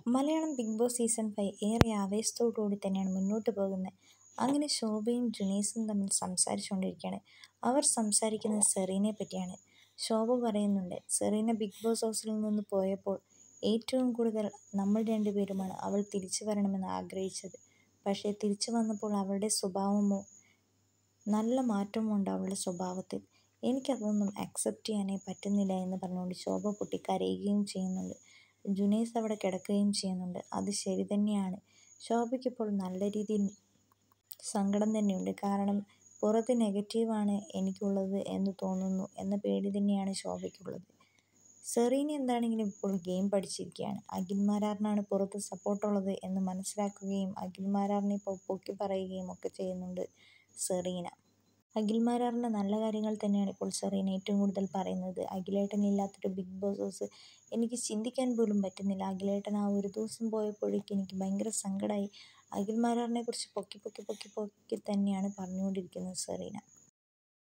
Malayalam Bigg Boss season five ഏറെ ആവേശത്തോടുകൂടി തന്നെയാണ് മുന്നോട്ട് പോകുന്നത് അങ്ങനെ ശോഭയും ജുനൈസും തമ്മിൽ സംസാരിച്ചുകൊണ്ടിരിക്കുകയാണ് അവർ സംസാരിക്കുന്നത് സെറീനയെ പറ്റിയാണ് ശോഭ പറയുന്നുണ്ട് സെറീന ബിഗ് ബോസ് ഹൗസിൽ നിന്ന് പോയപ്പോൾ ഏറ്റവും കൂടുതൽ നമ്മൾ രണ്ടുപേരുമാണ് അവൾ തിരിച്ചു വരണമെന്ന് ആഗ്രഹിച്ചത് പക്ഷേ തിരിച്ചു വന്നപ്പോൾ അവളുടെ സ്വഭാവമോ നല്ല മാറ്റമുണ്ട് അവളുടെ സ്വഭാവത്തിൽ എനിക്കതൊന്നും അക്സെപ്റ്റ് ചെയ്യാനേ പറ്റുന്നില്ല എന്ന് പറഞ്ഞുകൊണ്ട് ശോഭ പൊട്ടി കരയുകയും ചെയ്യുന്നുണ്ട് ജുനൈസ് അവിടെ കിടക്കുകയും ചെയ്യുന്നുണ്ട് അത് ശരി തന്നെയാണ് ശോഭയ്ക്കിപ്പോൾ നല്ല രീതിയിൽ സങ്കടം തന്നെയുണ്ട് കാരണം പുറത്ത് നെഗറ്റീവാണ് എനിക്കുള്ളത് എന്ന് തോന്നുന്നു എന്ന പേടി തന്നെയാണ് ശോഭയ്ക്കുള്ളത് സെറീന എന്താണെങ്കിലും ഇപ്പോൾ ഗെയിം പഠിച്ചിരിക്കുകയാണ് അഖിൽമാരാറിനാണ് പുറത്ത് സപ്പോർട്ടുള്ളത് എന്ന് മനസ്സിലാക്കുകയും അഖിൽമാരാറിനെ ഇപ്പോൾ പൊക്കി പറയുകയും ഒക്കെ ചെയ്യുന്നുണ്ട് സെറീന അഖിൽമാരാറിൻ്റെ നല്ല കാര്യങ്ങൾ തന്നെയാണ് ഇപ്പോൾ സെറീന ഏറ്റവും കൂടുതൽ പറയുന്നത് അഖിലേട്ടനില്ലാത്തൊരു ബിഗ് ബോസ് ഹൗസ് എനിക്ക് ചിന്തിക്കാൻ പോലും പറ്റുന്നില്ല അഖിലേട്ടൻ ആ ഒരു ദിവസം പോയപ്പോഴേക്കും എനിക്ക് ഭയങ്കര സങ്കടമായി അഖിൽമാരാറിനെ കുറിച്ച് പൊക്കി പൊക്കി പൊക്കി പൊക്കി തന്നെയാണ് പറഞ്ഞുകൊണ്ടിരിക്കുന്നത് സെറീന